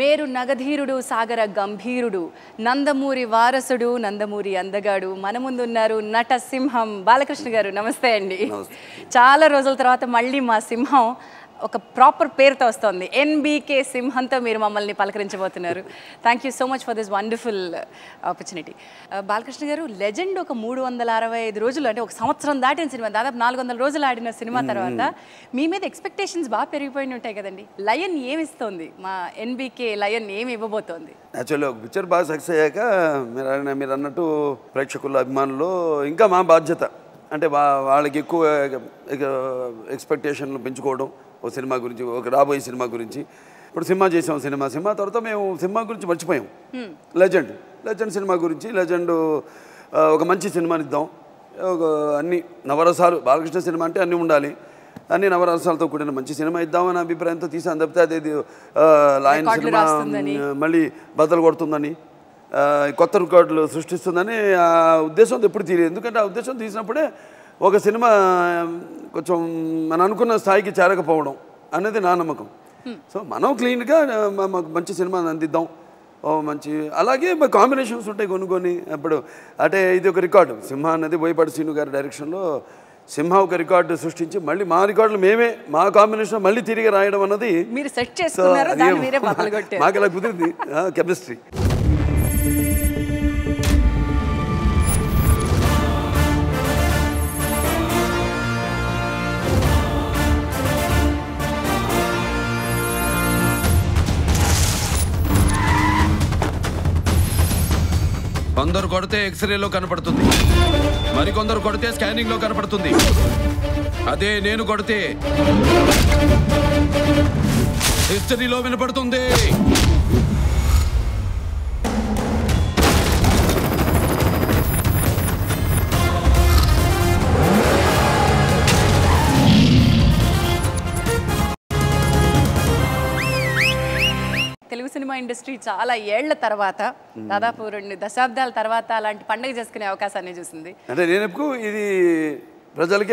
మేరు నగధీరుడు సాగర గంభీరుడు నందమూరి వారసుడు నందమూరి అందగాడు మన ముందున్నారు నట సింహం బాలకృష్ణ గారు నమస్తే అండి చాలా రోజుల తర్వాత మళ్ళీ మా సింహం ఒక ప్రాపర్ పేరుతో వస్తుంది ఎన్బీకే సింహంతో మీరు మమ్మల్ని పలకరించబోతున్నారు thank you so much for this wonderful opportunity Balakrishna garu legend ఒక మూడు వందల అరవై ఐదు రోజులు అంటే ఒక సంవత్సరం దాటిన సినిమా దాదాపు నాలుగు వందల రోజులు ఆడిన సినిమా తర్వాత మీ మీద ఎక్స్పెక్టేషన్స్ బాగా పెరిగిపోయి ఉంటాయి కదండి లయన్ ఏమిస్తోంది మా ఎన్బీకే లయన్ ఏమి ఇవ్వబోతోంది యాక్చువల్లీ ఒక పిక్చర్ బాగా సక్సెస్ అయ్యాక మీరు అన్న- మీరు అన్నట్టు ప్రేక్షకుల అభిమానులు ఇంకా మా బాధ్యత అంటే వా వాళ్ళకి ఎక్కువ ఎక్స్పెక్టేషన్లు పెంచుకోవడం ఒక సినిమా గురించి ఒక రాబోయే సినిమా గురించి ఇప్పుడు సినిమా చేసాం సినిమా సినిమా తర్వాత మేము సినిమా గురించి మర్చిపోయాం లెజెండ్ లెజెండ్ సినిమా గురించి లెజెండ్ ఆ, ఒక మంచి సినిమాని ఇద్దాం ఒక అన్ని నవరసాలు బాలకృష్ణ సినిమా అంటే అన్నీ ఉండాలి అన్ని నవరసాలతో కూడిన మంచి సినిమా ఇద్దామని అభిప్రాయంతో తీసాను తప్పితే అదేది ఆ, లాయన్ రికార్డులు సినిమా రాస్తుందని. మళ్ళీ బద్దలు కొడుతుందని ఆ, కొత్త రికార్డులు సృష్టిస్తుందని ఆ ఉద్దేశంతో ఎప్పుడు తీయలేదు ఎందుకంటే ఆ ఉద్దేశం తీసినప్పుడే ఒక సినిమా కొంచెం మనం అనుకున్న స్థాయికి చేరకపోవడం అనేది నా నమ్మకం సో మనం క్లీన్గా మాకు మంచి సినిమా అందిద్దాం ఓ మంచి అలాగే మా కాంబినేషన్స్ ఉంటాయి కొన్ని కొన్ని అప్పుడు అంటే ఇది ఒక రికార్డు సింహ అన్నది బోయపాటి శ్రీను గారి డైరెక్షన్లో సింహ ఒక రికార్డు సృష్టించి మళ్ళీ మా రికార్డులు మేమే మా కాంబినేషన్ మళ్ళీ తిరిగి రాయడం అన్నది మీరు సెట్ సో చేసుకున్నారు అది దాన్ని మీరే బద్దలు కొట్టారు మాకు అలా కుదిరింది కెమిస్ట్రీ కొందరు కొడితే ఎక్స్రేలో కనపడుతుంది మరికొందరు కొడితే స్కానింగ్ లో కనపడుతుంది అదే నేను కొడితే హిస్టరీలో వినపడుతుంది తెలుగు సినిమా ఇండస్ట్రీ చాలా ఏళ్ల తర్వాత దాదాపు రెండు దశాబ్దాల తర్వాత అలాంటి పండుగ చేసుకునే అవకాశాన్ని చూసింది అంటే నేను ఎప్పుడు ఇది ప్రజలకే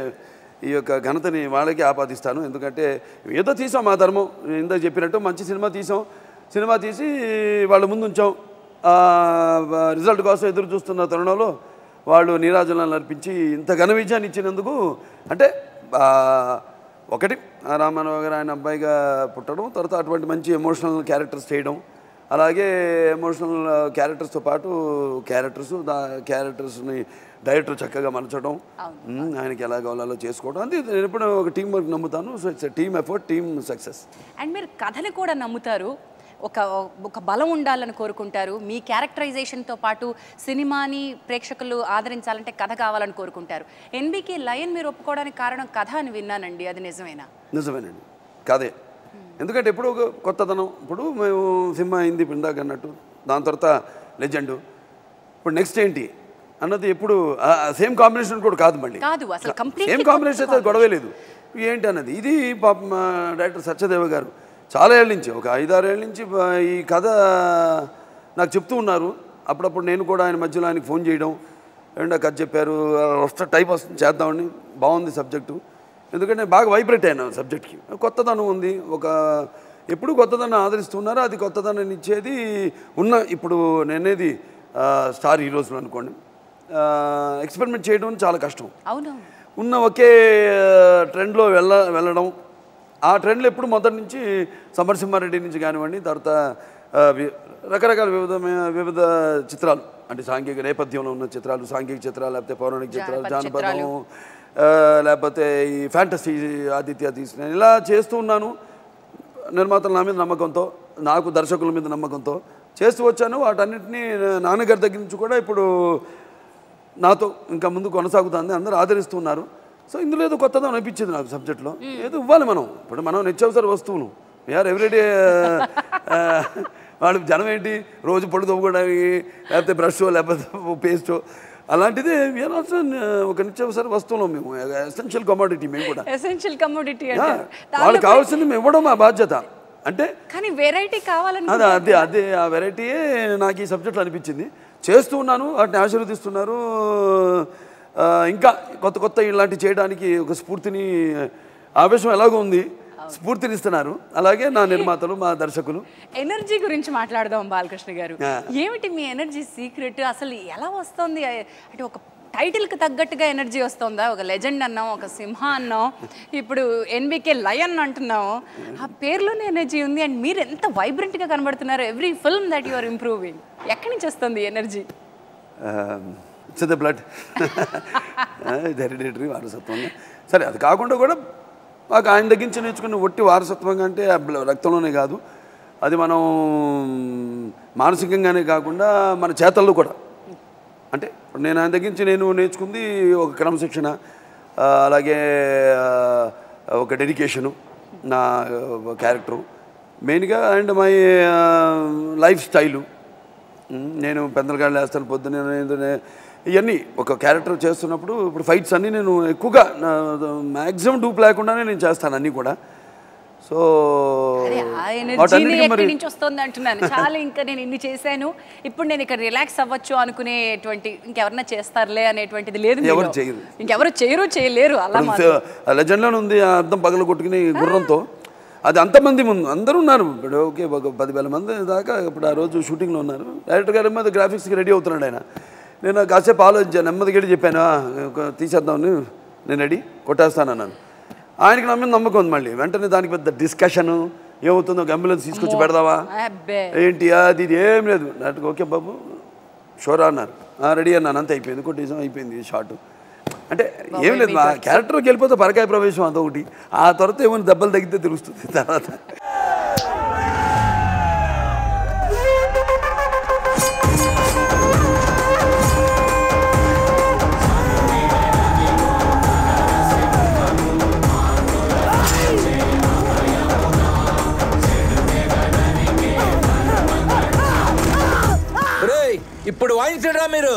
ఈ యొక్క ఘనతని వాళ్ళకే ఆపాదిస్తాను ఎందుకంటే ఏదో తీసాం మా ధర్మం నేను ఇందాక చెప్పినట్టు మంచి సినిమా తీసాం సినిమా తీసి వాళ్ళ ముందు ఉంచాం ఆ, రిజల్ట్ కోసం ఎదురు చూస్తున్న తరుణంలో వాళ్ళు నీరాజనాలు అర్పించి ఇంత ఘన విజయాన్ని ఇచ్చినందుకు అంటే ఆ, ఒకటి ఆ రామారావు గారు ఆయన అబ్బాయిగా పుట్టడం తర్వాత అటువంటి మంచి ఎమోషనల్ క్యారెక్టర్స్ చేయడం అలాగే ఎమోషనల్ క్యారెక్టర్స్తో పాటు క్యారెక్టర్స్ దా క్యారెక్టర్స్ని డైరెక్టర్ చక్కగా మలచడం ఉమ్, ఆయనకి ఎలా కావాలో చేసుకోవడం అది నేను ఎప్పుడు ఒక టీం వర్క్ నమ్ముతాను so it's team effort team success and మీరు కథని కూడా నమ్ముతారు ఒక ఒక బలం ఉండాలని కోరుకుంటారు మీ క్యారెక్టరైజేషన్తో పాటు సినిమాని ప్రేక్షకులు ఆదరించాలంటే కథ కావాలని కోరుకుంటారు ఎన్బికే లయన్ మీరు ఒప్పుకోవడానికి కారణం కథ అని విన్నానండి అది నిజమేనా నిజమేనండి కాదే ఎందుకంటే ఎప్పుడు ఒక కొత్తదనం ఇప్పుడు మేము సినిమా అయింది ఇప్పుడు ఇందాక అన్నట్టు దాని తర్వాత లెజెండ్ ఇప్పుడు నెక్స్ట్ ఏంటి అన్నది ఎప్పుడు సేమ్ కాంబినేషన్ కూడా కాదు మళ్ళీ కాదు అసలు కంప్లీట్ సేమ్ కాంబినేషన్ అయితే గొడవే లేదు ఏంటి అన్నది ఇది పాప మా డైరెక్టర్ సత్యదేవ గారు చాలా ఏళ్ళ నుంచి ఒక ఐదారు ఏళ్ళ నుంచి బ- ఈ కథ నాకు చెప్తూ ఉన్నారు అప్పుడప్పుడు నేను కూడా ఆయన మధ్యలో ఆయనకి ఫోన్ చేయడం ఏంటో కథ చెప్పారు వస్తా టైప్ వస్తుంది చేద్దామని బాగుంది సబ్జెక్టు ఎందుకంటే బాగా వైబ్రేట్ అయినా సబ్జెక్ట్కి కొత్తదనం ఉంది ఒక ఎప్పుడు కొత్తదనం ఆదరిస్తున్నారు అది కొత్తదనం ఇచ్చేది ఉన్న ఇప్పుడు నేనేది ఆ, స్టార్ హీరోస్లో అనుకోండి ఎక్స్పెరిమెంట్ చేయడం చాలా కష్టం అవును ఉన్న ఒకే ట్రెండ్లో వెళ్ళ వెళ్ళడం ఆ ట్రెండ్లో ఎప్పుడు మొదటి నుంచి సమరసింహారెడ్డి నుంచి కానివ్వండి తర్వాత ఆ, వి- రకరకాల వివిధ వివిధ చిత్రాలు అంటే సాంఘిక నేపథ్యంలో ఉన్న చిత్రాలు సాంఘిక చిత్రాలు లేకపోతే పౌరాణిక చిత్రాలు జానపద చిత్రాలు. జానపదం ఆ, లేకపోతే ఈ ఫ్యాంటసీ ఆదిత్య తీసిన ఇలా చేస్తూ ఉన్నాను నిర్మాతల నా మీద నమ్మకంతో నాకు దర్శకుల మీద నమ్మకంతో చేస్తూ వచ్చాను వాటన్నిటినీ నాన్నగారి దగ్గర నుంచి కూడా ఇప్పుడు నాతో ఇంకా ముందు కొనసాగుతుంది అందరూ ఆదరిస్తున్నారు సో ఇందులో ఏదో కొత్తదో అనిపించింది నాకు సబ్జెక్ట్లో ఏదో ఇవ్వాలి మనం ఇప్పుడు మనం నిత్యావసర వస్తువులు వీఆర్ ఎవ్రీడే వాళ్ళు జనం ఏంటి రోజు పొడి తవ్వుకోవడానికి లేకపోతే బ్రష్ లేకపోతే పేస్టో అలాంటిది వీఆర్ ఆల్సో ఒక నిత్యావసర వస్తువులు మేము ఎసెన్షియల్ కమాడిటీ మేము కూడా ఎసెన్షియల్ కమోడిటీ Yeah. అంటే వాళ్ళకి కావాల్సింది మేము ఇవ్వడం మా బాధ్యత అంటే కానీ వెరైటీ కావాలని అదే అదే అదే ఆ వెరైటీయే నాకు ఈ సబ్జెక్ట్లో అనిపించింది చేస్తూ ఉన్నాను వాటిని ఆశీర్వదిస్తున్నారు ఆ, ఇంకా కొత్త కొత్త ఇలాంటివి చేయడానికి ఒక స్ఫూర్తిని ఆవేశం ఎలాగో ఉంది స్ఫూర్తినిస్తున్నారు అలాగే నా నిర్మాతలు మా దర్శకులు ఎనర్జీ గురించి మాట్లాడదాం బాలకృష్ణ గారు ఆ. ఏమిటి మీ ఎనర్జీ సీక్రెట్ అసలు ఎలా వస్తుంది అంటే ఒక టైటిల్కి తగ్గట్టుగా ఎనర్జీ వస్తుందా ఒక లెజెండ్ అన్నాం ఒక సింహ అన్నాం ఇప్పుడు ఎన్బికే లయన్ అంటున్నాం ఆ పేరులోనే ఎనర్జీ ఉంది అండ్ మీరు ఎంత వైబ్రెంట్గా కనబడుతున్నారు every film that you are improving ఎక్కడి నుంచి వస్తుంది ఎనర్జీ ఇట్స్ ద బ్లడ్ ఇది హెరిడేటరీ వారసత్వంగా సరే అది కాకుండా కూడా మాకు ఆయన దగ్గర నుంచి నేర్చుకున్న ఒట్టి వారసత్వంగా అంటే ఆ బ్ల- రక్తంలోనే కాదు అది మనం మానసికంగానే కాకుండా మన చేతల్లో కూడా అంటే ఇప్పుడు నేను ఆయన దగ్గర నుంచి నేను నేర్చుకుంది ఒక క్రమశిక్షణ ఆ, అలాగే ఆ, ఒక డెడికేషను నా క్యారెక్టరు మెయిన్గా and my lifestyle um, నేను పెద్దలగాళ్ళు వేస్తాను పొద్దున్న నేను- ఇవన్నీ ఒక క్యారెక్టర్ చేస్తున్నప్పుడు ఇప్పుడు ఫైట్స్ అన్నీ నేను ఎక్కువగా మ్యాక్సిమం డూప్ లేకుండానే నేను చేస్తాను అన్నీ కూడా సో అదే ఆ ఎనర్జీని వాటన్నిటికీ మరి ఎక్కడి నుంచి వస్తుంది అంటున్నాను చాలా ఇంకా నేను ఇన్ని చేశాను ఇప్పుడు నేను ఇక్కడ రిలాక్స్ అవ్వచ్చు అనుకునేటువంటి ఇంకెవరన్నా చేస్తారులే అనేటువంటిది లేదు మీలో. ఎవరు చేయరు. ఇంకెవరు చేయరు చేయలేరు అలా మాత్రం. లెజెండ్లోనే ఉంది ఆ అద్దం పగల కొట్టుకుని గుర్రంతో అది అంతమంది ముందు అందరూ ఉన్నారు ఇప్పుడు ఓకే ఒక పదివేల మంది దాకా ఇప్పుడు ఆ రోజు షూటింగ్లో ఉన్నారు డైరెక్టర్ గారి మీద గ్రాఫిక్స్కి రెడీ అవుతున్నాడు ఆయన నేను కాసేపు ఆలోచించాను నెమ్మదిగా వెళ్ళి చెప్పాను "ఆ, ఒక తీసేద్దామని నేను రెడీ కొట్టేస్తాను అన్నాను ఆయనకి నా మీద నమ్మకం ఉంది మళ్ళీ వెంటనే దానికి పెద్ద డిస్కషను ఏమవుతుందో ఒక అంబులెన్స్ తీసుకొచ్చి పెడదావా అబ్బే ఏంటి అది ఇది ఏం లేదు నాకు ఓకే బాబు షోరా అన్నారు రెడీ అన్నాను అంత అయిపోయింది కొట్టేసాం అయిపోయింది షార్ట్ అంటే ఏం లేదు మా క్యారెక్టర్కి వెళ్ళిపోతే పరకాయ ప్రవేశం అదొకటి ఆ తర్వాత ఏమైనా దెబ్బలు తగ్గితే తెలుస్తుంది తర్వాత రేయ్ ఇప్పుడు వాయించడరా మీరు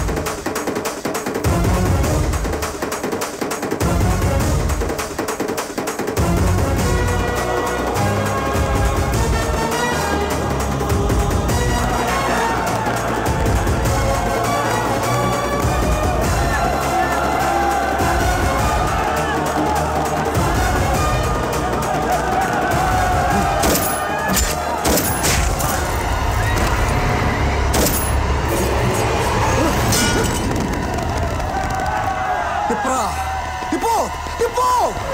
ఇప్పురా ఇప్పు ఇప్పు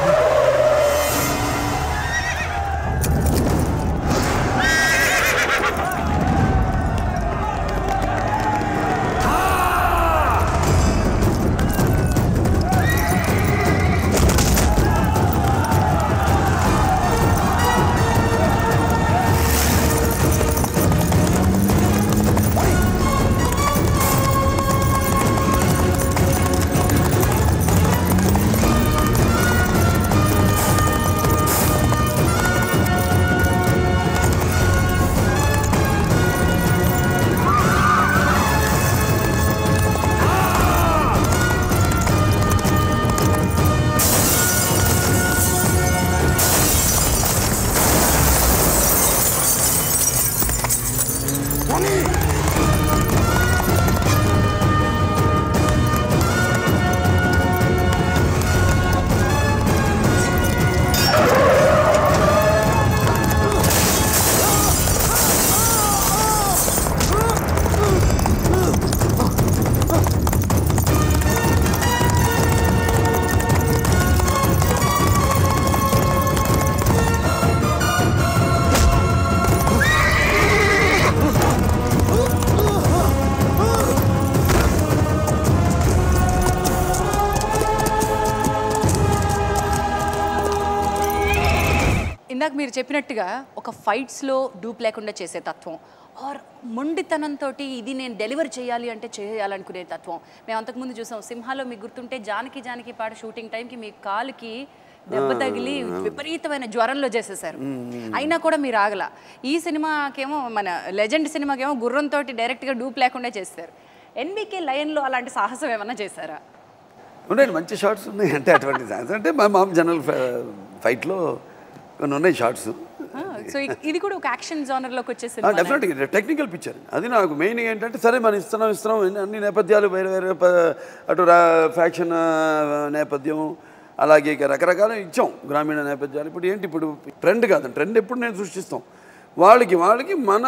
ఇందాక మీరు చెప్పినట్టుగా ఒక ఫైట్స్లో డూప్ లేకుండా చేసే తత్వం ఆర్ మొండితనంతో ఇది నేను డెలివర్ చేయాలి అంటే చేయాలనుకునే తత్వం మేము అంతకుముందు చూసాం సింహాలో మీకు గుర్తుంటే జానకి జానకి పాట షూటింగ్ టైంకి మీ కాలుకి దెబ్బ తగిలి విపరీతమైన జ్వరంలో చేసేసారు అయినా కూడా మీరు ఆగల ఈ సినిమాకేమో మన లెజెండ్ సినిమాకేమో గుర్రంతో డైరెక్ట్గా డూప్ లేకుండా చేస్తారు ఎన్బికే లయన్లో అలాంటి సాహసం ఏమన్నా చేశారా ఉన్నాయండి మంచి షార్ట్స్ ఉన్నాయి అంటే అటువంటి ఛాన్స్ అంటే మా మామ జనరల్ ఫైట్లో కొన్ని ఉన్నాయి షార్ట్స్ సో ఇది కూడా ఒక యాక్షన్ జోనర్లోకి వచ్చే సినిమా డెఫినెట్గా టెక్నికల్ పిక్చర్ అది నాకు మెయిన్ ఏంటంటే సరే మనం ఇస్తున్నాం ఇస్తున్నాం అన్ని- అన్ని నేపథ్యాలు వేరే వేరే ప- అటు రా ఫ్యాక్షన్ నేపథ్యం అలాగే ఇక రకరకాల ఇచ్చాం గ్రామీణ నేపథ్యాలు ఇప్పుడు ఏంటి ఇప్పుడు ట్రెండ్ కాదు ట్రెండ్ ఎప్పుడు నేను సృష్టిస్తాం వాళ్ళకి వాళ్ళకి మన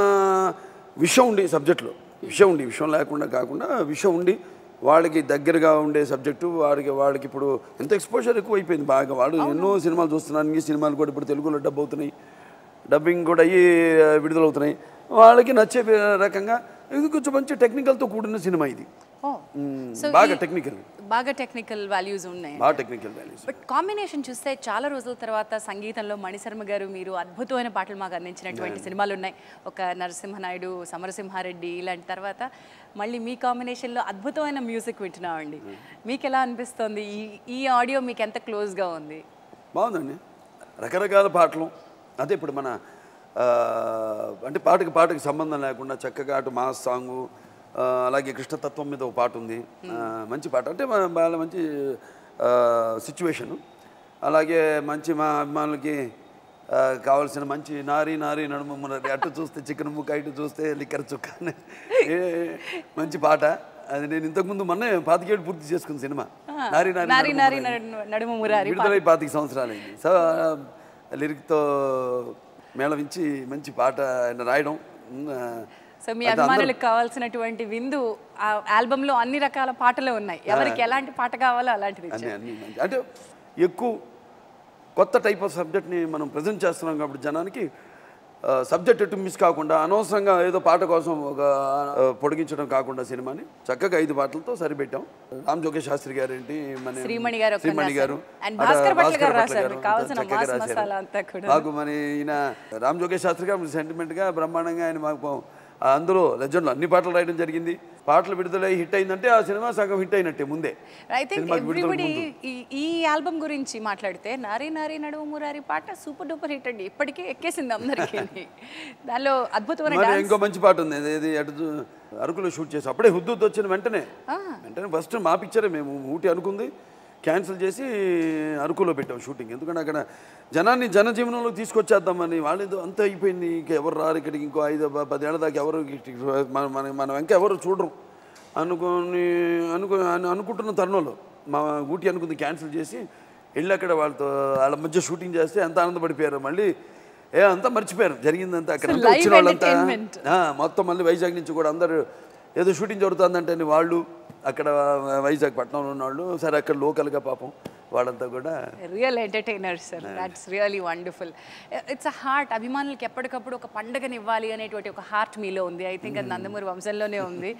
విషయం ఉండి సబ్జెక్టులో విషయం ఉండి విషయం లేకుండా కాకుండా విషయం ఉండి వాళ్ళకి దగ్గరగా ఉండే సబ్జెక్టు వాడికి వాళ్ళకి ఇప్పుడు ఎంత ఎక్స్పోజర్ ఎక్కువ అయిపోయింది బాగా వాళ్ళు ఎన్నో సినిమాలు చూస్తున్నారు ఇంగ్లీష్ సినిమాలు కూడా ఇప్పుడు తెలుగులో డబ్ అవుతున్నాయి డబ్బింగ్ కూడా అయ్యి విడుదలవుతున్నాయి వాళ్ళకి నచ్చే రకంగా ఇది కొంచెం మంచి టెక్నికల్తో కూడిన సినిమా ఇది ఓ మ్మ్, సో బాగా ఈ- టెక్నికల్ బాగా టెక్నికల్ వాల్యూస్ ఉన్నాయి బాగా టెక్నికల్ వాల్యూస్ బట్ కాంబినేషన్ చూస్తే చాలా రోజుల తర్వాత సంగీతంలో మణిశర్మ గారు మీరు అద్భుతమైన పాటలు మాకు అందించినటువంటి సినిమాలు ఉన్నాయి ఒక నరసింహనాయుడు సమరసింహారెడ్డి ఇలాంటి తర్వాత మళ్ళీ మీ కాంబినేషన్లో అద్భుతమైన మ్యూజిక్ వింటున్నామండి మీకు ఎలా అనిపిస్తుంది ఈ ఈ ఆడియో మీకు ఎంత క్లోజ్గా ఉంది బాగుందండి రకరకాల పాటలు అదే ఇప్పుడు మన ఆ, అంటే పాటకి పాటకి సంబంధం లేకుండా చక్కగా అటు మాస్ సాంగు ఆ, అలాగే కృష్ణతత్వం మీద ఒక పాట ఉంది ఆ, మంచి పాట అంటే మన బాగా మంచి సిచ్యువేషను అలాగే మంచి మా అభిమానులకి ఆ, కావాల్సిన మంచి నారి నారి నడుము మునరి అటు చూస్తే చికెన్ ముక్క ఇటు చూస్తే లిక్కర్ చుక్క అని ఏ మంచి పాట అది నేను ఇంతకుముందు మొన్నే పాతికేడు పూర్తి చేసుకున్న సినిమా నారి నారి నారి నడుము నారి మురారి. నడు- నడుము మురారి విడుదలై పాతిక సంవత్సరాలైంది సో లిరిక్తో మేళవించి మంచి పాట ఆయన రాయడం ఉమ్, ఆ, సో మీ అంటే అందరూ- అభిమానులకు కావాల్సినటువంటి విందు ఆ ఆల్బంలో అన్ని రకాల పాటలు ఉన్నాయి ఎవరికి ఎలాంటి పాట కావాలో అలాంటిది అన్ని ఇచ్చారు. అన్ని మంచి అంటే ఎక్కువ కొత్త టైప్ ఆఫ్ సబ్జెక్ట్ని మనం ప్రజెంట్ చేస్తున్నాం కాబట్టి జనానికి సబ్జెక్ట్ ఎటు మిస్ కాకుండా అనవసరంగా ఏదో పాట కోసం ఒక ఆ, పొడిగించడం కాకుండా సినిమాని చక్కగా ఐదు పాటలతో సరిపెట్టాం రామ్ జోగేష్ శాస్త్రి గారు ఏంటి మన శ్రీమణి గారు ఒక శ్రీమణి గారు And అట భాస్కర్ భట్ల భాస్కర్ గారు భట్ల రాశారు. గారు మీకు కావాల్సిన చక్కగా మాస్ రాశారు. మసాలా అంతా కూడా. మాకు మరి ఈయన రామ్ జోగేష్ శాస్త్రి గారు సెంటిమెంట్గా బ్రహ్మాండంగా ఆయన మాకు ఆ అందులో లెజెండ్లో అన్ని పాటలు రాయడం జరిగింది పాటలు విడుదలై హిట్ అయిందంటే ఆ సినిమా సగం హిట్ అయినట్టే ముందే ఐ థింక్ సినిమాకి విడుదలకు ఎవ్రీబడి ముందు. ఈ ఈ ఆల్బమ్ గురించి మాట్లాడితే నారీ నారీ నడుము మురారి పాట సూపర్ డూపర్ హిట్ అండి ఇప్పటికే ఎక్కేసింది అందరికీ దానిలో అద్భుతమైన మరి డాన్స్ ఇంకో మంచి పాట ఉంది ఏది అటు చూ- అరకులో షూట్ చేసి అప్పుడే హుద్దుత్ వచ్చిన వెంటనే వెంటనే ఫస్ట్ మా పిక్చరే మేము ఊటీ అనుకుంది క్యాన్సిల్ చేసి అరకులో పెట్టాం షూటింగ్ ఎందుకంటే అక్కడ జనాన్ని జనజీవనంలోకి తీసుకొచ్చేద్దామని వాళ్ళు ఏదో అంత అయిపోయింది ఇంకా ఎవరు రారు ఇక్కడికి ఇంకో ఐదు ప- పదేళ్ల దాకా ఎవరు ఇక్కడికి మన మన మన వెంక ఎవరు చూడరు అనుకొని అనుకు అను- అనుకుంటున్న తరుణంలో మా ఊటీ అనుకుంది క్యాన్సిల్ చేసి వెళ్ళి అక్కడ వాళ్ళతో వాళ్ళ మధ్య షూటింగ్ చేస్తే ఎంత ఆనందపడిపోయారు మళ్ళీ ఏ అంతా మర్చిపోయారు జరిగిందంతా అక్కడ So, అంతా వచ్చిన live వాళ్ళంతా entertainment. ఆ, మొత్తం మళ్ళీ వైజాగ్ నుంచి కూడా అందరూ ఏదో షూటింగ్ జరుగుతుందంటే వాళ్ళు అక్కడ వైజాగ్ పట్టణంలో ఉన్న వాళ్ళు సరే అక్కడ లోకల్గా పాపం వాళ్ళంతా కూడా real entertainer sir that's really wonderful it's a heart అభిమానులకి ఎప్పటికప్పుడు ఒక పండగనివ్వాలి అనేటువంటి ఒక హార్ట్ మీలో ఉంది ఐ థింక్ అది నందమూరి వంశంలోనే ఉంది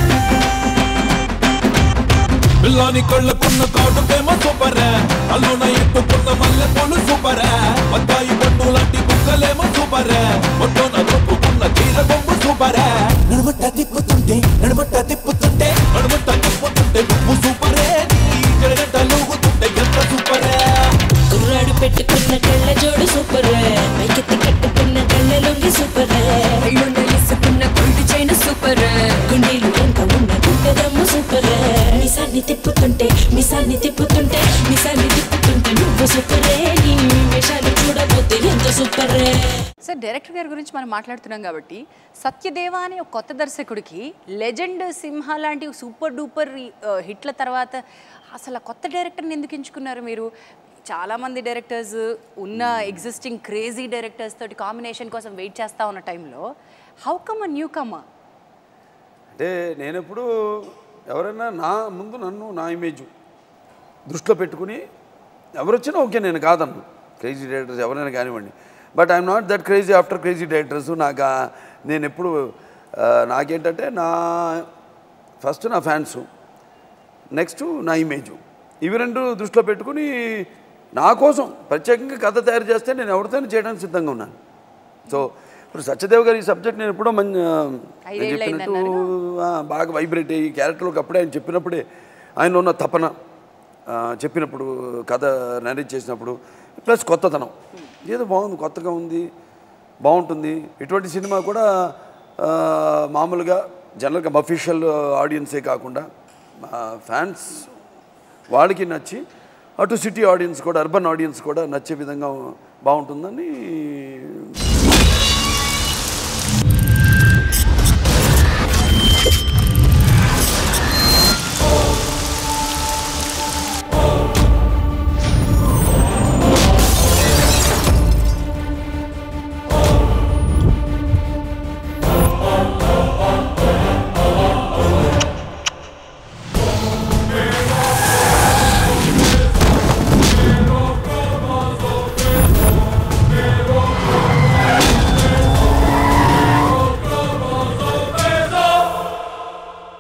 పిల్లాని కళ్ళకున్న కాటుకేమో సూపర్ అల్లున ఇప్పుకున్న మల్లె పూలు సూపర్ బత్తాయి పండు లాంటి బుక్కలేమో సూపర్ ఒడ్డున దొప్పుకున్న చీర బొమ్మ సూపర్ నడుమట్ట తిప్పుతుంటే నడుమట్ట తిప్పుతుంటే నడుమట్ట తిప్పుతుంటే నువ్వు సూపరే నీ జడగంట లూగుతుంటే ఎంత సూపరే కుర్రాడు పెట్టుకున్న కళ్ళ జోడు సూపర్ పైకెత్తి కట్టుకున్న కళ్ళ లొంగి సూపర్ కళ్ళుండ ఇసుకున్న గొంతు చైన సూపర్ గుండీలు వెంక ఉన్న గుండె దమ్ము సూపర్ మిసాన్ని తిప్పుతుంటే మిసాన్ని తిప్పుతుంటే మిసాన్ని తిప్పుతుంటే నువ్వు సూపరే నీ వేషాలు చూడబోతే ఎంత సూపరే సార్ డైరెక్టర్ గారి గురించి మనం మాట్లాడుతున్నాం కాబట్టి సత్యదేవ అనే ఒక కొత్త దర్శకుడికి లెజెండ్ సింహ లాంటి సూపర్ డూపర్ ఆ, హిట్ల తర్వాత అసలు ఆ కొత్త డైరెక్టర్ని ఎందుకు ఎంచుకున్నారు మీరు చాలామంది డైరెక్టర్స్ ఉన్న ఎగ్జిస్టింగ్ క్రేజీ డైరెక్టర్స్ తోటి కాంబినేషన్ కోసం వెయిట్ చేస్తూ ఉన్న టైంలో how come a newcomer అంటే నేను ఎప్పుడు ఎవరైనా నా ముందు నన్ను నా ఇమేజ్ దృష్టిలో పెట్టుకుని ఎవరు వచ్చినా ఓకే నేను కాదన్ను క్రేజీ డైరెక్టర్స్ ఎవరైనా కానివ్వండి but I'm not that crazy after crazy directors నాకు ఆ- నేను ఎప్పుడు ఆ, నాకేంటంటే నా ఫస్ట్ నా ఫ్యాన్సు నెక్స్ట్ నా ఇమేజ్ ఇవి రెండు దృష్టిలో పెట్టుకుని నా కోసం ప్రత్యేకంగా కథ తయారు చేస్తే నేను ఎవరితోనే చేయడానికి సిద్ధంగా ఉన్నాను సో ఇప్పుడు సత్యదేవ్ గారి ఈ సబ్జెక్ట్ నేను ఎప్పుడో మంచి నేను ఐదేళ్ళు చెప్పినట్టు ఆ, బాగా వైబ్రేట్ అయ్యి క్యారెక్టర్లోకి అప్పుడే ఆయన చెప్పినప్పుడే ఆయన ఉన్న తపన ఆ, చెప్పినప్పుడు కథ నరేట్ చేసినప్పుడు ప్లస్ కొత్తతనం ఏదో బాగుంది కొత్తగా ఉంది బాగుంటుంది ఇటువంటి సినిమా కూడా ఆ, మామూలుగా జనరల్గా అఫీషియల్ ఆడియన్సే కాకుండా ఫ్యాన్స్ వాళ్ళకి నచ్చి అటు సిటీ ఆడియన్స్ కూడా అర్బన్ ఆడియన్స్ కూడా నచ్చే విధంగా బాగుంటుందని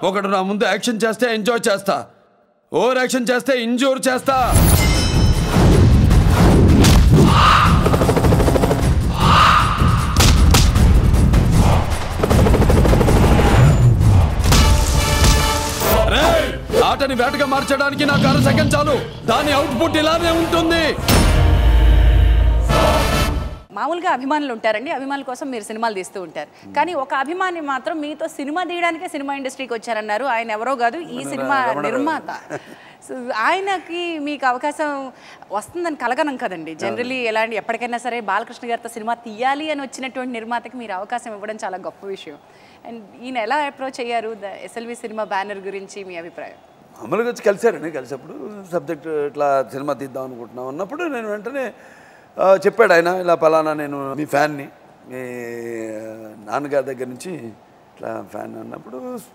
ఒకడు నా ముందు యాక్షన్ చేస్తే ఎంజాయ్ చేస్తా ఓవర్ యాక్షన్ చేస్తే ఇంజూర్ చేస్తా రేయ్! ఆటని వేటగా మార్చడానికి నాకు అర సెకండ్ చాలు దాని అవుట్పుట్ ఇలానే ఉంటుంది మామూలుగా అభిమానులు ఉంటారండి అభిమానుల కోసం మీరు సినిమాలు తీస్తూ ఉంటారు కానీ ఒక అభిమాని మాత్రం మీతో సినిమా తీయడానికే సినిమా ఇండస్ట్రీకి వచ్చారన్నారు ఆయన ఎవరో కాదు ఈ సినిమా నిర్మాత సో ఆయనకి మీకు అవకాశం వస్తుందని కలగనం కదండి జనరలీ ఎలాంటి ఎప్పటికైనా సరే బాలకృష్ణ గారితో సినిమా తీయాలి అని వచ్చినటువంటి నిర్మాతకి మీరు అవకాశం ఇవ్వడం చాలా గొప్ప విషయం అండ్ ఈయన ఎలా అప్రోచ్ అయ్యారు ద ఎస్ఎల్వి సినిమా బ్యానర్ గురించి మీ అభిప్రాయం మామూలుగా వచ్చి కలిశారండి కలిసినప్పుడు సబ్జెక్ట్ ఇట్లా సినిమా తీద్దాం అనుకుంటున్నాం అన్నప్పుడు నేను వెంటనే ఆ, చెప్పాడు ఆయన ఇలా పలానా నేను మీ ఫ్యాన్ని మీ నాన్నగారి దగ్గర నుంచి ఇట్లా ఫ్యాన్ అన్నప్పుడు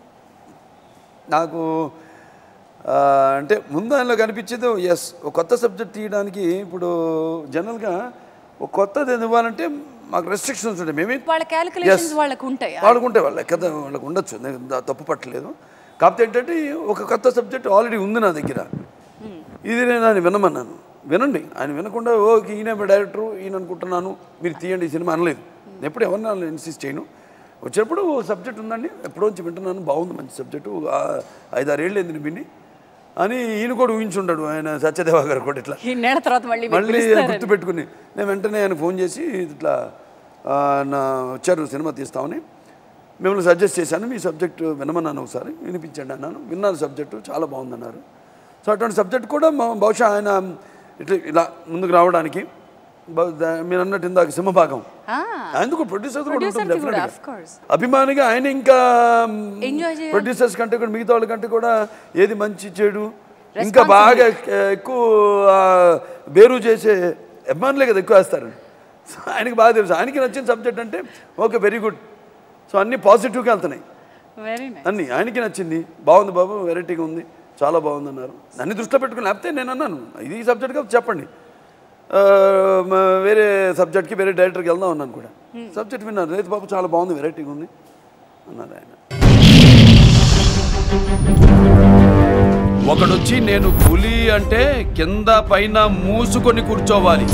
నాకు ఆ, అంటే ముందు ఆయనలో కనిపించేది ఎస్ ఒక కొత్త సబ్జెక్ట్ తీయడానికి ఇప్పుడు జనరల్గా ఒక కొత్తది ఇవ్వాలంటే మాకు రెస్ట్రిక్షన్స్ ఉంటాయి మేమే వాళ్ళ క్యాలిక్యులేషన్స్ Yes. వాళ్ళకు ఉంటాయి వాళ్ళకు ఉంటాయి వాళ్ళ కథ వాళ్ళకు ఉండొచ్చు నేను దా- తప్పు పట్టలేదు కాకపోతే ఏంటంటే ఒక కొత్త సబ్జెక్ట్ ఆల్రెడీ ఉంది నా దగ్గర ఇది నేను ఆయన వినమన్నాను వినండి ఆయన వినకుండా ఓ ఈయన డైరెక్టర్ ఈయన అనుకుంటున్నాను మీరు తీయండి ఈ సినిమా అనలేదు నేను ఎప్పుడు ఎవరిని ఇన్సిస్ట్ చేయను వచ్చేటప్పుడు ఓ సబ్జెక్ట్ ఉందండి ఎప్పుడో నుంచి వింటున్నాను బాగుంది మంచి సబ్జెక్టు ఐదారేళ్ళు ఏంది విని అని ఈయన కూడా ఊహించుంటాడు ఆయన సత్యదేవ గారు కూడా ఇట్లా ఈ నెల తర్వాత మళ్ళీ మీకు మళ్ళీ పిలుస్తారని. గుర్తు పెట్టుకుని నేను వెంటనే ఆయన ఫోన్ చేసి ఇట్లా ఆ, నా వచ్చారు సినిమా తీస్తామని మిమ్మల్ని సజెస్ట్ చేశాను మీ సబ్జెక్ట్ వినమన్నాను ఒకసారి వినిపించండి అన్నాను విన్నారు సబ్జెక్టు చాలా బాగుందన్నారు సో అటువంటి సబ్జెక్ట్ కూడా మా- బహుశా ఆయన ఇట్లా ఇలా ముందుకు రావడానికి బ- దా- మీరు అన్నట్టు ఇందాక సింహభాగం ఆ, ఆయనకు ప్రొడ్యూసర్ కూడా Producer ఉంటుంది కి కూడా, definitely. of course. అభిమానిగా ఆయన ఇంకా Enjoy చేయాలి. ప్రొడ్యూసర్స్ కంటే కూడా మిగతా వాళ్ళ కంటే కూడా ఏది మంచి చెడు ఇంకా బాగా ఎ- ఎక్కువ ఆ, బేరు చేసే అభిమానులే కదా ఎక్కువ వేస్తారు సో ఆయనకి బాగా తెలుసు ఆయనకి నచ్చిన సబ్జెక్ట్ అంటే ఓకే వెరీ గుడ్ సో అన్నీ పాజిటివ్గా వెళ్తున్నాయి వెరీ నైస్ అన్నీ ఆయనకి నచ్చింది బాగుంది బాబు వెరైటీగా ఉంది చాలా బాగుంది అన్నారు నన్ను దృష్టిలో పెట్టుకుని లేకపోతే నేను అన్నాను ఇది ఈ సబ్జెక్ట్గా చెప్పండి ఆ, మ- వేరే సబ్జెక్ట్కి వేరే డైరెక్టర్కి వెళ్దాం అన్నాను కూడా సబ్జెక్ట్ విన్నారు లేదు బాబు చాలా బాగుంది వెరైటీగా ఉంది అన్నారు ఆయన ఒకడొచ్చి నేను పులి అంటే కింద పైన మూసుకొని కూర్చోవాలి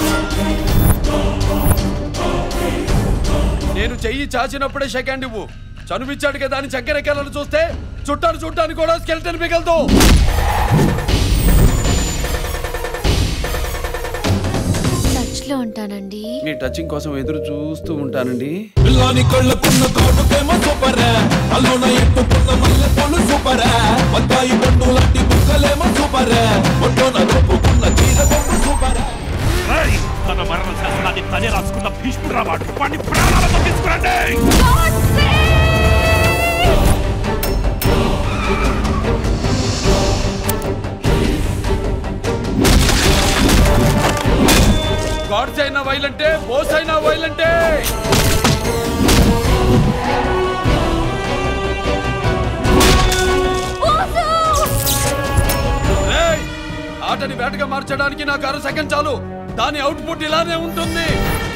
నేను చెయ్యి చాచినప్పుడే సెకండ్ ఇవ్వు చనువిచ్చాడు కదా అని చక్కెరెక్కాలను చూస్తే చుట్టాను చుట్టాను కూడా స్కెల్టన్ మిగలదు టచ్ లో ఉంటానండి మీ టచింగ్ కోసం ఎదురు చూస్తూ ఉంటానండి పిల్లాని కళ్ళకున్న కాటుకేమో సూపర్ అల్లున ఎత్తుకున్న మల్లె పూలు సూపర్ బత్తాయి పండు లాంటి బుక్కలేమో సూపర్ ఒడ్డున దొప్పుకున్న చీర బొమ్మ సూపర్ రేయ్! తన మరణ శాసనాన్ని తనే రాసుకున్న భీష్ముడు రావాడు వాడిని ప్రాణాలతో తీసుకురండి గాడ్స్ అయినా వైలంటే బోస్ అయినా వైలంటే రేయ్! ఆటని వేటగా మార్చడానికి నాకు అర సెకండ్ చాలు దాని అవుట్పుట్ ఇలానే ఉంటుంది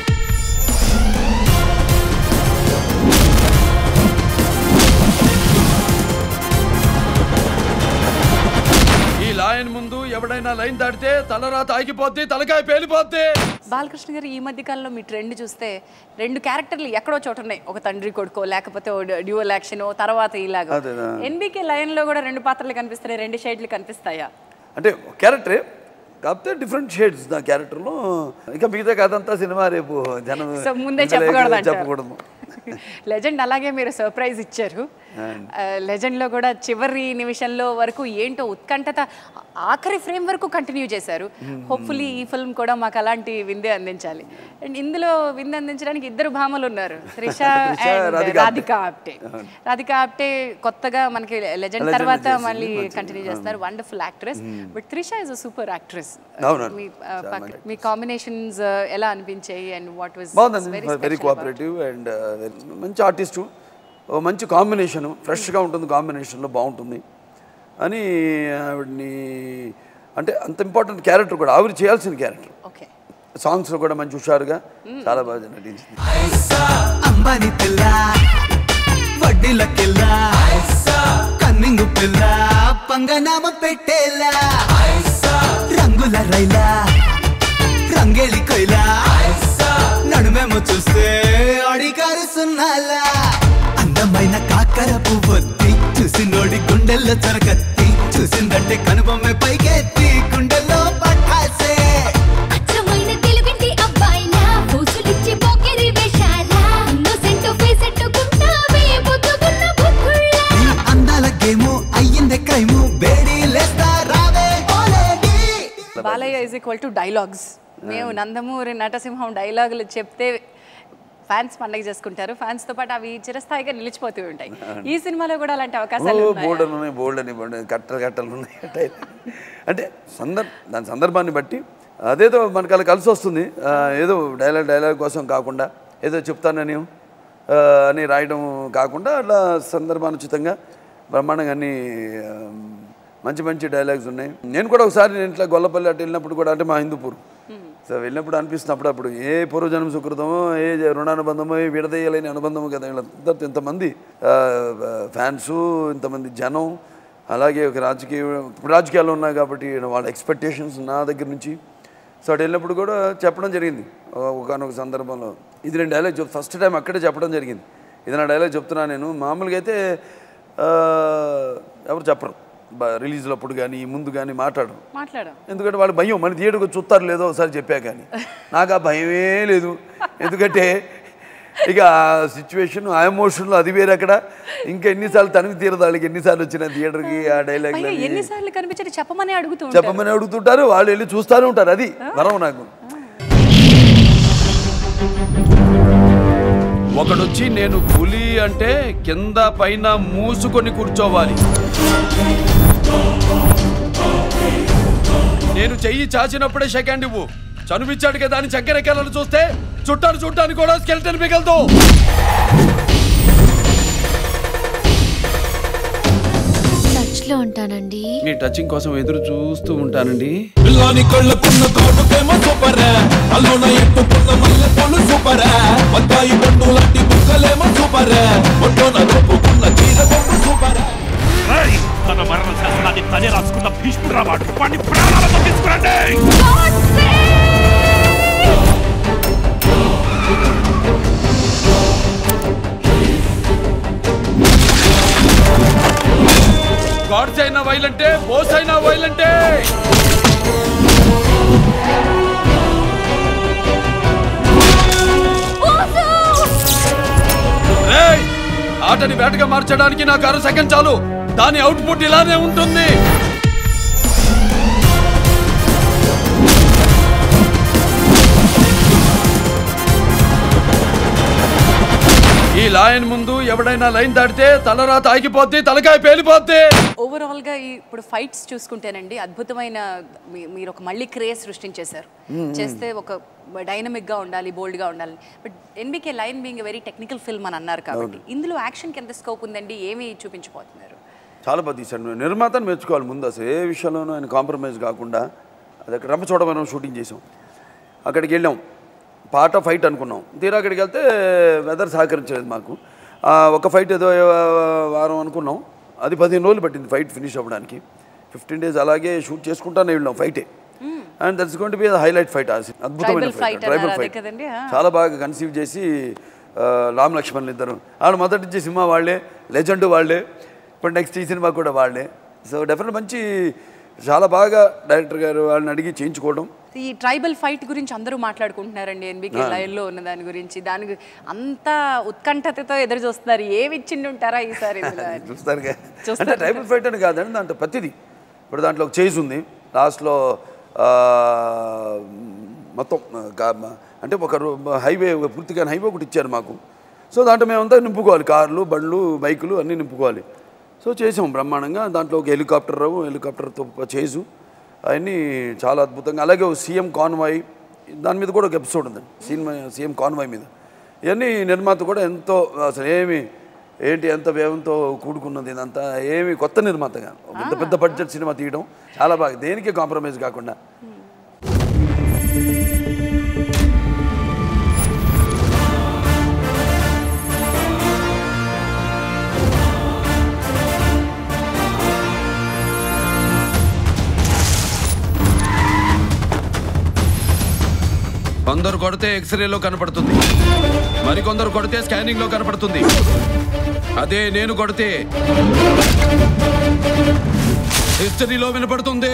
ఈ లైన్ ముందు ఎవడైనా లైన్ దాటితే తలరాత ఆగిపోద్ది తలకాయ పేలిపోద్ది బాలకృష్ణ గారు ఈ మధ్య కాలంలో మీ ట్రెండ్ చూస్తే రెండు క్యారెక్టర్లు ఎక్కడో చోట ఉన్నాయి ఒక తండ్రి కొడుకో లేకపోతే డ్యూయల్ యాక్షన్ తర్వాత ఇలాగా అదేనా. ఎన్బికే లైన్ లో కూడా రెండు పాత్రలు కనిపిస్తున్నాయి రెండు షేడ్లు కనిపిస్తాయా అంటే క్యారెక్టరే కాకపోతే డిఫరెంట్ షేడ్స్ నా క్యారెక్టర్లో ఇంకా మిగతా కథ అంతా సినిమా రేపు జనం సో ముందే ఇంకా చెప్పకూడదు అంటారు. చెప్పకూడదు లెజెండ్ అలాగే మీరు సర్ప్రైజ్ ఇచ్చారు లెజెండ్ లో కూడా చివరి నిమిషంలో వరకు ఏంటో ఉత్కంఠత ఆఖరి ఫ్రేమ్ వరకు కంటిన్యూ చేశారు హోప్ఫుల్లీ ఈ ఫిల్మ్ కూడా మాకు అలాంటి విందే అందించాలి అండ్ ఇందులో విందు అందించడానికి ఇద్దరు భామలు ఉన్నారు త్రిష త్రిష, అండ్ రాధికా రాధికా ఆప్టే రాధికా ఆప్టే కొత్తగా మనకి లెజెండ్ Legend తర్వాత చేసింది, మళ్ళీ మంచిది. కంటిన్యూ చేస్తారు wonderful actress but Trisha is a super actress అవునండి. మీ ఆ, పక్క- మీ కాంబినేషన్స్ ఎలా అనిపించాయి అండ్ వాట్ వాస్ బాగుందండి వెరీ కోఆపరేటివ్ అండ్ మంచి ఆర్టిస్టు ఓ మంచి కాంబినేషన్ ఫ్రెష్గా ఉంటుంది కాంబినేషన్లో బాగుంటుంది అని ఆవిడని అంటే అంత ఇంపార్టెంట్ క్యారెక్టర్ కూడా ఆవిడ చేయాల్సిన క్యారెక్టర్ ఓకే సాంగ్స్లో కూడా మంచి హుషారుగా చాలా బాగా నటించింది అంబానీ పిల్ల వడ్డీల కిల్ల పింగు పిల్ల పంగనామ పెట్టేలా రంగుల రైలా రంగేలి కొయిలా నడుమేమో చూస్తే అడిగారు సున్నాలా అందమైన కాకర పువ్వొత్తి చూసి నోడి గుండెల్లో చొరకత్తి చూసిందంటే కనుబొమ్మే పైకెత్తి గుండెల్లో పట్టాసే అచ్చమైన తెలుగింటి అబ్బాయిలా పూసులిచ్చి పోకిరి వేషాలా ఇన్నోసెంట్ ఫేస్ ఎట్టుకుంటావే బుద్ధుగున్న బుద్ధుళ్ళ ఈ అందాల గేము అయ్యిందే క్రైము బేడీ లేస్తా రావే ఓలేడి Balayya is equal to dialogues మేము నందమూరి నటసింహం డైలాగులు చెప్తే ఫ్యాన్స్ పండగ చేసుకుంటారు ఫ్యాన్స్ తో పాటు అవి చిరస్థాయిగా నిలిచిపోతూ ఉంటాయి ఈ సినిమాలో కూడా అలాంటి అవకాశాలు ఉన్నాయా? బోర్డు ఉన్నాయి బోల్డ్ అని బోల్డ్ కట్టలు కట్టలు ఉన్నాయి టైప్. అంటే సందర్భ దాని సందర్భాన్ని బట్టి అదేదో మనకు అలా కలిసి వస్తుంది ఆ, ఏదో డైలాగ్ డైలాగ్ కోసం కాకుండా ఏదో చెప్తానని ఆ, అని రాయడం కాకుండా అట్లా సందర్భానుచితంగా బ్రహ్మాండంగా అన్ని ఆ, మంచి మంచి డైలాగ్స్ ఉన్నాయి నేను కూడా ఒకసారి నేను ఇట్లా గొల్లపల్లి అటు వెళ్ళినప్పుడు కూడా అంటే మా హిందూపూర్ సో వెళ్ళినప్పుడు అనిపిస్తుంది అప్పుడప్పుడు ఏ పూర్వజన్మ సుకృతమో ఏ జ- రుణానుబంధమో ఏ విడదీయలేని అనుబంధము కదా వీళ్ళందరితో ఇంతమంది ఫ్యాన్స్ ఇంతమంది జనం అలాగే ఒక రాజకీయ ఇప్పుడు రాజకీయాల్లో ఉన్నాయి కాబట్టి వాళ్ళ ఎక్స్పెక్టేషన్స్ నా దగ్గర నుంచి సో అటు వెళ్ళినప్పుడు కూడా చెప్పడం జరిగింది ఒకనొక సందర్భంలో ఇది నేను డైలాగ్ చెప్ ఫస్ట్ టైం అక్కడే చెప్పడం జరిగింది ఇది నా డైలాగ్ చెప్తున్నా నేను మామూలుగా అయితే ఆ, ఎవరు చెప్పరు బ- రిలీజ్లో అప్పుడు కానీ ముందు కానీ మాట్లాడరు మాట్లాడు ఎందుకంటే వాళ్ళు భయం మన థియేటర్కి వచ్చి చూస్తారు లేదో ఒకసారి చెప్పా కానీ నాకు ఆ భయమే లేదు ఎందుకంటే ఇక ఆ సిచ్యువేషన్ ఆ ఎమోషన్లో అది వేరే అక్కడ ఇంకా ఎన్నిసార్లు తనకి తీరదు వాళ్ళకి ఎన్నిసార్లు వచ్చిన థియేటర్కి ఆ డైలాగ్ పైగా ఎన్నిసార్లు కనిపించని చెప్పమని అడుగుతూ ఉంటారు. చెప్పమని అడుగుతుంటారు వాళ్ళు వెళ్ళి చూస్తూనే ఉంటారు అది వరం నాకు ఒకడొచ్చి నేను పులి అంటే కింద పైన మూసుకొని కూర్చోవాలి నేను చెయ్యి చాచినప్పుడే సెకండ్ ఇవ్వు చనువిచ్చాడు కదా అని చక్కెరెక్కాలని చూస్తే చుట్టాను చుట్టాను కూడా స్కెల్టన్ మిగలదు టచ్ లో ఉంటానండి మీ టచింగ్ కోసం ఎదురు చూస్తూ ఉంటానండి పిల్లాని కళ్ళకున్న కాటుకేమో సూపర్ అల్లున ఎట్టుకున్న మల్లె పూలు సూపర్ బత్తాయి పండు లాంటి బుక్కలేమో సూపర్ ఒట్టోన దొప్పుకున్న చీర బొమ్మ సూపర్ ఏయ్! తన మరణ శాసనాన్ని తనే రాసుకున్న భీష్ముడు వాడు వాడిని ప్రాణాలతో తీసుకురండి గాడ్స్ అయినా వైలంటే బోస్ అయినా వైలంటే రేయ్! ఆటని వేటగా మార్చడానికి నాకు అర సెకండ్ చాలు దాని అవుట్పుట్ ఇలానే ఉంటుంది ఈ లాయన్ ముందు ఎవడైనా లైన్ దాటితే తలరాత ఆగిపోద్ది తలకాయ పేలిపోద్ది ఓవరాల్ గా ఈ ఇప్పుడు ఫైట్స్ చూసుకుంటేనండి అద్భుతమైన మీ- మీరు ఒక మళ్ళీ క్రేజ్ సృష్టించేశారు చేస్తే ఒక డైనమిక్ గా ఉండాలి బోల్డ్ గా ఉండాలి but NBK line being very technical film అని అన్నారు కాబట్టి ఇందులో యాక్షన్ కి ఎంత స్కోప్ ఉందండి ఏమి చూపించబోతున్నారు చాలా బాగా తీశాడు నిర్మాతను మెచ్చుకోవాలి ముందు అసలు ఏ విషయంలోనూ ఆయన కాంప్రమైజ్ కాకుండా అది అక్కడ రంపచోడవరం షూటింగ్ చేసాం అక్కడికి వెళ్ళాం పాట ఫైట్ అనుకున్నాం తీరా అక్కడికి వెళ్తే వెదర్ సహకరించలేదు మాకు ఆ, ఒక ఫైట్ ఏదో ఆ, వారం అనుకున్నాం అది పదిహేను రోజులు పట్టింది ఫైట్ ఫినిష్ అవ్వడానికి ఫిఫ్టీన్ డేస్ అలాగే షూట్ చేసుకుంటానే వెళ్ళాం ఫైటే and that's going to be highlight fight అద్భుతమైన Tribal fight ఫైట్ ట్రైబల్ అన్నారు, అదే ఫైట్ కదండి, ఆ. చాలా బాగా కన్సీవ్ చేసి ఆ, రామ్ లక్ష్మణ్ ఇద్దరు వాళ్ళు మొదటి నుంచి సినిమా వాళ్ళే లెజెండ్ వాళ్ళే ఇప్పుడు నెక్స్ట్ ఈ సినిమా కూడా వాళ్ళే సో డెఫినెట్ మంచి చాలా బాగా డైరెక్టర్ గారు వాళ్ళని అడిగి చేయించుకోవడం ఈ ట్రైబల్ ఫైట్ గురించి అందరూ మాట్లాడుకుంటున్నారండి ఎన్బికే లైన్లో ఉన్న దాని గురించి దాని గు- అంత ఉత్కంఠతతో ఎదురు చూస్తున్నారు ఏమి ఇచ్చిండి ఉంటారా ఈసారి ఇందులో అని. చూస్తారు కదా. చూస్తారు అంటే ట్రైబల్ ఫైట్ అని కాదండి దాంట్లో ప్రతిదీ ఇప్పుడు దాంట్లో ఒక చేజ్ ఉంది లాస్ట్లో మొత్తం ఆ, గా- అంటే ఒక రో- హైవే ఒక పూర్తిగా హైవే ఒకటి ఇచ్చారు మాకు సో దాంట్లో మేమంతా నింపుకోవాలి కార్లు బండ్లు బైకులు అన్నీ నింపుకోవాలి సో చేసాం బ్రహ్మాండంగా దాంట్లో ఒక హెలికాప్టర్ హెలికాప్టర్తో చేజు అవన్నీ చాలా అద్భుతంగా అలాగే ఒక సీఎం కాన్వాయ్ దాని మీద కూడా ఒక ఎపిసోడ్ ఉందండి సినిమా సీఎం కాన్వాయ్ మీద ఇవన్నీ నిర్మాత కూడా ఎంతో అసలు ఏమి ఏంటి ఎంత వ్యయంతో కూడుకున్నది ఇదంతా ఏమి కొత్త నిర్మాతగా ఒక ఇంత పెద్ద బడ్జెట్ సినిమా తీయడం చాలా బాగా దేనికి కాంప్రమైజ్ కాకుండా కొందరు కొడితే ఎక్స్రేలో కనపడుతుంది మరికొందరు కొడితే స్కానింగ్ లో కనపడుతుంది అదే నేను కొడితే హిస్టరీలో వినపడుతుంది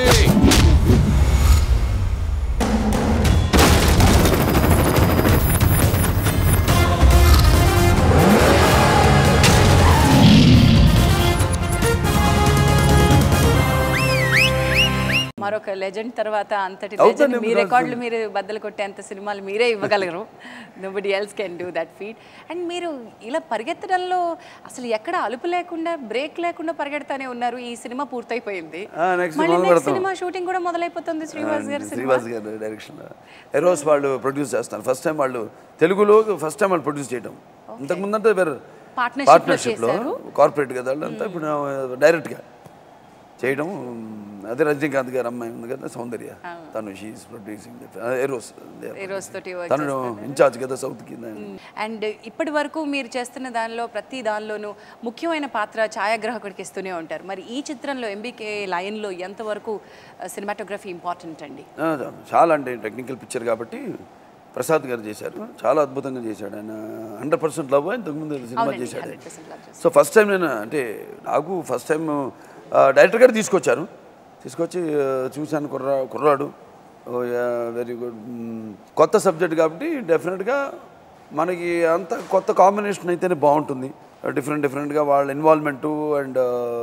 మరొక లెజెండ్ తర్వాత అంతటి అవుతాను లెజెండ్ మీ because- రికార్డులు మీరు బద్దలు కొట్టేంత సినిమాలు మీరే ఇవ్వగలరు nobody else can do that feat and మీరు ఇలా పరిగెత్తడంలో అసలు ఎక్కడ అలుపు లేకుండా బ్రేక్ లేకుండా పరిగెడతానే ఉన్నారు ఈ సినిమా పూర్తయిపోయింది ఆ, next మళ్ళీ మొదలు నెక్స్ట్ పెడతాం. సినిమా షూటింగ్ కూడా మొదలైపోతుంది శ్రీవాస్ గారి cinema Srivas garu direction Eros వాళ్ళు ప్రొడ్యూస్ చేస్తారు ఫస్ట్ టైం వాళ్ళు తెలుగులో ఫస్ట్ టైం వాళ్ళు ప్రొడ్యూస్ చేయడం ఇంతకుముందు అంటే వేరే Partnership లో పార్ట్నర్షిప్లో చేశారు. కార్పొరేట్ కదా వాళ్ళంతా ఇప్పుడు డైరెక్ట్గా చేయడం అదే రజనీకాంత్ గారు అమ్మాయి ఉంది కదా సౌందర్య తను షీఈస్ ప్రొడ్యూసింగ్ ఎరోస్ ఎరోస్ తోటి work తను ఇన్ఛార్జ్ కదా సౌత్ కింద అండ్ ఇప్పటి వరకు మీరు చేస్తున్న దానిలో ప్రతి దానిలోనూ ముఖ్యమైన పాత్ర ఛాయాగ్రాహకుడికి ఇస్తూనే ఉంటారు మరి ఈ చిత్రంలో ఎంబీకే లైన్లో ఎంతవరకు సినిమాటోగ్రఫీ ఇంపార్టెంట్ అండి ఆ, చాలా అంటే టెక్నికల్ పిక్చర్ కాబట్టి ప్రసాద్ గారు చేశారు చాలా అద్భుతంగా చేశాడు ఆయన హండ్రెడ్ పర్సెంట్ లవ్ ఇంతకుముందు సినిమా అవునండి, చేశాడు 100% love చేశారు. సో ఫస్ట్ టైం నేను అంటే నాకు ఫస్ట్ టైం డైరెక్టర్ గారు తీసుకొచ్చారు తీసుకొచ్చి ఆ, చూశాను కుర్రా కుర్రాడు వెరీ గుడ్ కొత్త సబ్జెక్ట్ కాబట్టి డెఫినెట్గా మనకి అంత కొత్త కాంబినేషన్ అయితేనే బాగుంటుంది డిఫరెంట్ డిఫరెంట్గా వాళ్ళ ఇన్వాల్వ్మెంటు అండ్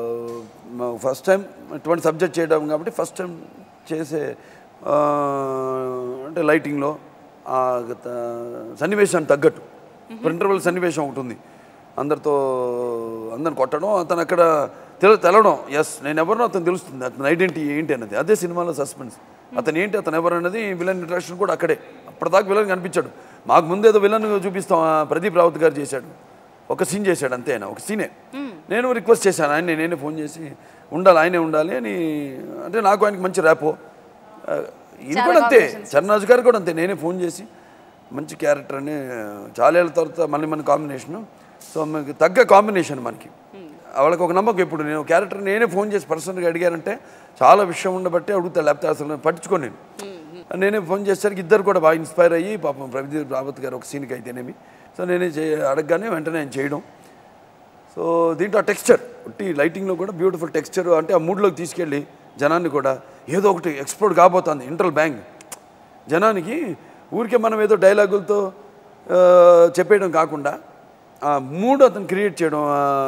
ఫస్ట్ టైం ఇటువంటి సబ్జెక్ట్ చేయడం కాబట్టి ఫస్ట్ టైం చేసే ఆ, అంటే లైటింగ్లో ఆ గత- సన్నివేశానికి తగ్గట్టు ఇప్పుడు ఇంటర్వెల్ సన్నివేశం ఒకటి ఉంది అందరితో అందరిని కొట్టడం అతను అక్కడ తెల తెలవడం ఎస్ నేను ఎవరినో అతను తెలుస్తుంది అతని ఐడెంటిటీ ఏంటి అన్నది అదే సినిమాలో సస్పెన్స్ అతను ఏంటి అతను ఎవరు అన్నది విలన్ ఇంట్రడక్షన్ కూడా అక్కడే అప్పటిదాకా విలన్ కనిపించాడు మాకు ముందు ఏదో విలన్ చూపిస్తాం ఆ ప్రదీప్ రావత్ గారు చేశాడు ఒక సీన్ చేశాడు అంతే ఆయన ఒక సీనే నేను రిక్వెస్ట్ చేశాను ఆయన నేనే ఫోన్ చేసి ఉండాలి ఆయనే ఉండాలి అని అంటే నాకు ఆయనకి మంచి ర్యాపో ఆ, ఇది కూడా అంతే చరణాజు గారు కూడా అంతే నేనే ఫోన్ చేసి మంచి క్యారెక్టర్ అని చాలా ఏళ్ళ తర్వాత మళ్ళీ మన కాంబినేషను సో మనకి తగ్గ కాంబినేషన్ మనకి వాళ్ళకి ఒక నమ్మకం ఇప్పుడు నేను క్యారెక్టర్ నేనే ఫోన్ చేసి పర్సనల్గా అడిగారంటే చాలా విషయం ఉండబట్టి అడుగుతా లేకపోతే అసలు పట్టించుకోను నేను నేనే ఫోన్ చేసేసరికి ఇద్దరు కూడా బాగా ఇన్స్పైర్ అయ్యి పాపం ప్రదీప్ రావత్ గారు ఒక సీన్కి అయితేనేమి సో నేనే చే అడగగానే వెంటనే ఆయన చేయడం సో దీంట్లో ఆ టెక్స్చర్ ఉట్టి లైటింగ్లో కూడా బ్యూటిఫుల్ టెక్స్చర్ అంటే ఆ మూడ్లోకి తీసుకెళ్ళి జనాన్ని కూడా ఏదో ఒకటి ఎక్స్ప్లోర్ కాబోతుంది ఇంటర్ల్ బ్యాంక్ జనానికి ఊరికే మనం ఏదో డైలాగులతో ఆ, చెప్పేయడం కాకుండా ఆ మూడ్ అతను క్రియేట్ చేయడం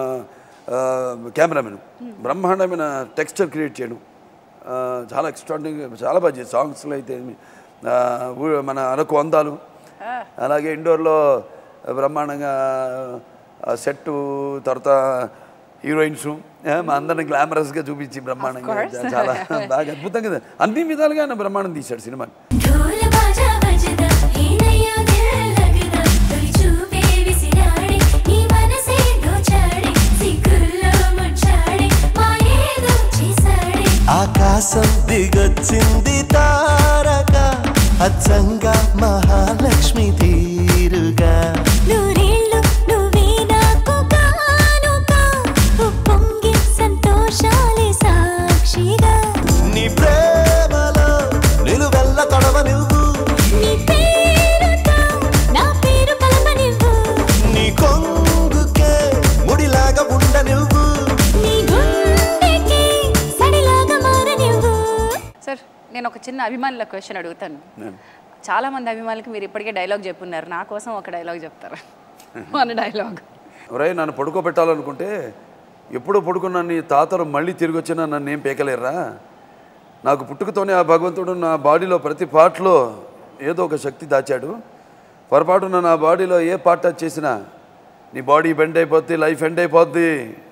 కెమెరామెన్ బ్రహ్మాండమైన టెక్స్చర్ క్రియేట్ చేయడం ఆ, చాలా ఎక్స్ట్రాడినరీ చాలా బాగా చేసి సాంగ్స్లో అయితే ఆ, ఊ- మన అరకు అందాలు అలాగే ఇండోర్లో బ్రహ్మాండంగా సెట్ తర్వాత హీరోయిన్స్ మా అందరిని గ్లామరస్గా చూపించి బ్రహ్మాండంగా చాలా బాగా అద్భుతంగా అన్ని విధాలుగా ఆయన బ్రహ్మాండం తీశాడు సినిమాని ढोल बाजा बजदा हे नया दिल लगदा तोरी चूपे विसिराड़े नी मनसे दोचाड़े सिकुल्लो मुचाड़े माయేదో చేసాడే ఆకాశం దిగొచ్చింది తారక అచ్చంగా మహాలక్ష్మి తీరుగా నూరేళ్ళు నువ్వే నాకు కానుక ఉప్పొంగి సంతోషాలే సాక్షిగా నీ ప్రేమలో నిలువెల్ల తొడవ నువ్వు నీ పేరుతో నా పేరు కలపనివ్వు నీ కొంగుకే ముడిలాగా ఉండ నువ్వు నీ గుండెకి సడిలాగా మారనివ్వు సార్ నేను ఒక చిన్న అభిమానుల క్వశ్చన్ అడుగుతాను చాలా మంది అభిమానులకి మీరు ఇప్పటికే డైలాగ్ చెప్పున్నారు నా కోసం ఒక డైలాగ్ చెప్తారా మన డైలాగ్ ఒరే నన్ను పడుకోబెట్టాలనుకుంటే ఎప్పుడో పడుకున్న నీ తాతలు మళ్ళీ తిరిగి వచ్చినా నన్ను ఏం పీకలేరా నాకు పుట్టుకతోనే ఆ భగవంతుడు నా బాడీలో ప్రతి పార్ట్లో ఏదో ఒక శక్తి దాచాడు పొరపాటున నా బాడీలో ఏ పార్ట్ టచ్ చేసినా నీ బాడీ బెండ్ అయిపోద్ది లైఫ్ ఎండ్ అయిపోద్ది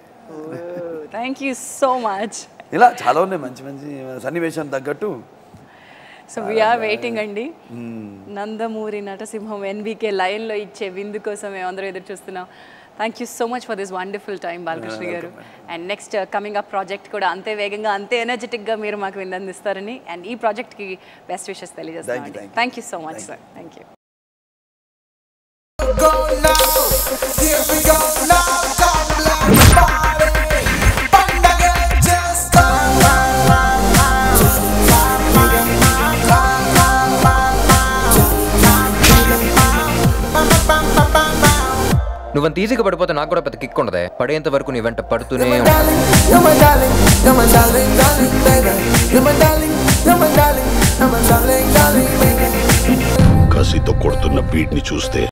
థ్యాంక్ యూ సో మచ్ ఇలా చాలా ఉన్నాయి మంచి మంచి సన్నివేశానికి తగ్గట్టు సో వీఆర్ వెయిటింగ్ అండి నందమూరి నటసింహం ఎన్బీకే లైన్లో ఇచ్చే విందు కోసం మేము అందరూ ఎదురు చూస్తున్నాం thank you so much for this wonderful time Balakrishna garu and next coming up project కూడా అంతే వేగంగా అంతే ఎనర్జెటిక్గా మీరు మాకు విందందిస్తారని అండ్ ఈ ప్రాజెక్ట్కి బెస్ట్ విషెస్ తెలియజేస్తాం thank you. Thank you so much sir thank you Go now, here we go now, come let's party. Pandage just come. నువ్వంత ఈజీగా పడిపోతే నాకు కూడా పెద్ద కిక్ ఉండదే పడేంత వరకు నీ వెంట పడుతూనే You're my ఉంటా. darling, you're my darling, you're my darling, darling, baby. You're my darling, you're my darling, you're my darling, darling, baby. కసితో కొడుతున్న బీట్ని చూస్తే